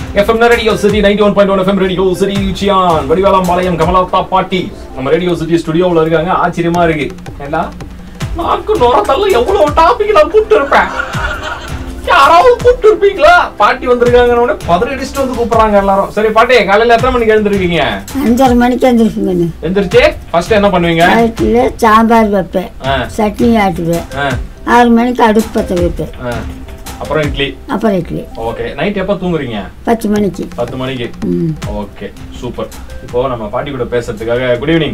FM radio city ninety one point one FM radio city யூச்சியான் வடிவாளம் பாளையம் கமலத்தா பாட்டி நம்ம ரேடியோ சிட்டி ஸ்டுடியோவில் இருக்காங்க ஆச்சரியமா இருக்கு ஏண்டா நாக்கு நுரத்தல்ல எவ்வளவு டாபிக் நான் கூப்பிட்டு இருப்பேன் யாராவது கூப்பிட்டு இருப்பீங்களா பாட்டி வந்திருக்காங்க பதறி அடிச்சுட்டு வந்து கூப்பிடுறாங்க எல்லாரும் சரி பாட்டி காலையில எத்தனை மணிக்கு எழுந்திருக்கீங்க அஞ்சரை மணிக்கு வந்துருக்குங்கண்ணு எந்திரிச்சு ஃபர்ஸ்ட் என்ன பண்ணுவீங்க நைட்டில் சாம்பார் வைப்பேன் ஆ, சட்னி ஆட்டுவேன் ஆ, ஆறு மணிக்கு அடுப்பு பற்ற வைப்பேன் ஆ. அப்புறம் இட்லி அப்புறம் இட்லி ஓகே நைட் எப்போ தூங்குறீங்க பத்து மணிக்கு பத்து மணிக்கு ம் ஓகே சூப்பர் இப்போ நம்ம பாட்டி கூட பேசுறதுக்காக குட் ஈவினிங்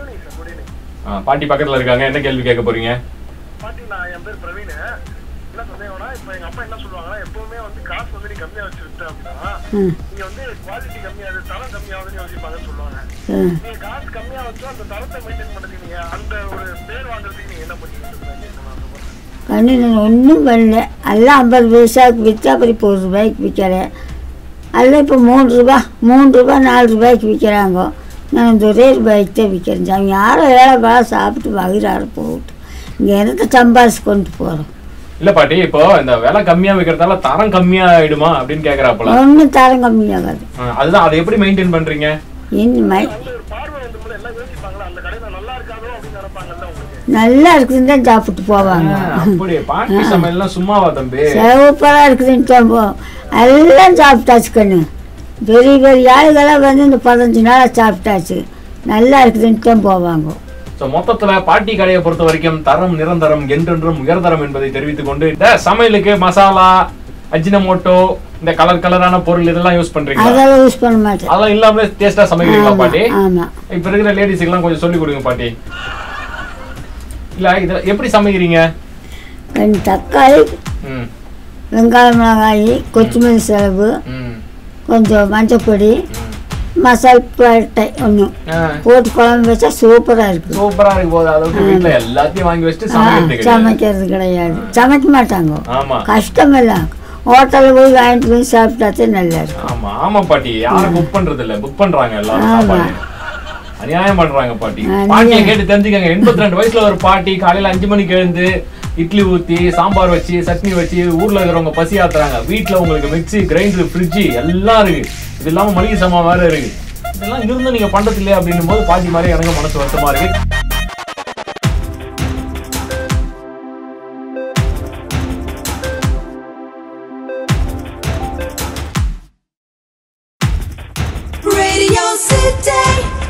பாட்டி பக்கத்துல இருக்காங்க என்ன கேள்வி கேட்க போறீங்க பாட்டி நான் என் பேர் பிரவீன் என்ன சந்தேகம்னா இப்போ எங்க அப்பா என்ன சொல்லுவாங்கன்னா எப்பவுமே வந்து காசு வந்து நீ கம்மியா வச்சுருட்ட அப்படின்னா ம் நீங்க வந்து குவாலிட்டி கம்மியாகுது தரம் கம்மியாகுதுன்னு யோசிப்பாங்கன்னு சொல்லுவாங்க ம் நீங்க காசு கம்மியா வச்சோ அந்த தரத்தை மெயின்டைன் பண்ணுறதுக்கு நீங்க அந்த ஒரு பேர் வாங்குறதுக்கு நீங்க என்ன பண்ணீங்கன்னு கண்ணு நான் ஒன்றும் பண்ணல எல்லாம் ஐம்பது பைசாவுக்கு விற்று அப்புறம் இப்போ ஒரு ரூபாய்க்கு விற்கிறேன் அதில் இப்போ மூணு ரூபா மூணு ரூபா நாலு ரூபாய்க்கு விற்கிறாங்க நான் இந்த ஒரே ரூபாய்க்கு தான் விற்கிறேன் அவங்க யாரும் ஏழை பழம் சாப்பிட்டு வயிறார போகட்டும் இங்கே என்னத்தை சம்பாரிச்சு கொண்டு போகிறோம் இல்ல பாட்டி இப்போ இந்த விலை கம்மியா வைக்கிறதால தரம் கம்மியா ஆயிடுமா அப்படின்னு கேக்குறாப்புல ஒன்றும் தரம் கம்மியாகாது ஆ, அதுதான் அதை எப்படி மெயின்டைன் பண்றீங்க இனிமே அந்த ஒரு பார்வை வந்து போது எல்லாம் யோசிப்பாங்களா அந்த கடையில நல்லா இருக்காதோ அப்படின்னு நினைப்பாங்கல்ல உங்களுக்கு நல்லா இருக்குதுன்னு தான் சாப்பிட்டு போவாங்க அப்படி பாட்டி சமையல்லாம் சும்மாவா தம்பி சூப்பராக இருக்குதுன்னு தம்போ எல்லாம் சாப்பிட்டாச்சு கண்ணு பெரிய பெரிய ஆளுகளாம் வந்து இந்த பதினஞ்சு நாளாக சாப்பிட்டாச்சு நல்லா இருக்குதுன்னு தான் போவாங்க சோ மொத்தத்துல பாட்டி கடையை பொறுத்த வரைக்கும் தரம் நிரந்தரம் என்றென்றும் உயர்தரம் என்பதை தெரிவித்துக் கொண்டு இந்த சமையலுக்கு மசாலா அஜினமோட்டோ இந்த கலர் கலரான பொருள் இதெல்லாம் யூஸ் பண்றீங்களா அதெல்லாம் யூஸ் பண்ண மாட்டேன் அதெல்லாம் இல்லாமலே டேஸ்டா சமைக்கிறீங்களா பாட்டி ஆமாம் இப்ப இருக்கிற லேடிஸ்க்கு எல்லாம் கொஞ்சம் சொல்லி கொடுங்க பாட்டி இல்ல இத எப்படி சமைக்கிறீங்க ரெண்டு தக்காளி ம் வெங்காயம் மிளகாய் கொத்தமல்லி செலவு ம் கொஞ்சம் மஞ்சப்பொடி ம். மசால் பட்டை ஒன்று ஆ, போட்டு குழம்பு வச்சா சூப்பராக இருக்குது சூப்பரா இருக்கு போது அதாவது வீட்டுல எல்லாத்தையும் வாங்கி வச்சுட்டு சமைக்கிறது கிடையாது. சமைக்கிறது கிடையாது சமைக்க மாட்டாங்க ஆமா கஷ்டமில்ல ஹோட்டலில் போய் வாங்கிட்டு போய் சாப்பிட்டாத்தே நல்லா இருக்கும் ஆமா ஆமா பாட்டி யாரும் புக் பண்றது இல்ல புக் பண்றாங்க எல்லாரும் ஆமா. சாப்பாடு அநியாயம் பண்றாங்க பாட்டி அநியாயம். பாட்டியை கேட்டு தெரிஞ்சுக்கங்க எண்பத்தி ரெண்டு வயசுல ஒரு பாட்டி காலையில அஞ்சு மணிக்கு எழுந்து இட்லி ஊத்தி சாம்பார் வச்சு சட்னி வச்சு ஊர்ல இருக்கிறவங்க பசி ஆத்துறாங்க வீட்டுல உங்களுக்கு மிக்ஸி கிரைண்டர் ஃப்ரிட்ஜ் எல்லாம் இருக்கு இது இல்லாம மளிகை சாமான் வேற இருக்கு இதெல்லாம் இருந்து நீங்க பண்றது இல்லையா அப்படின்னும் போது பாட்டி மாதிரி எனக்கு மனசு வருத்தமா இருக்கு Radio City.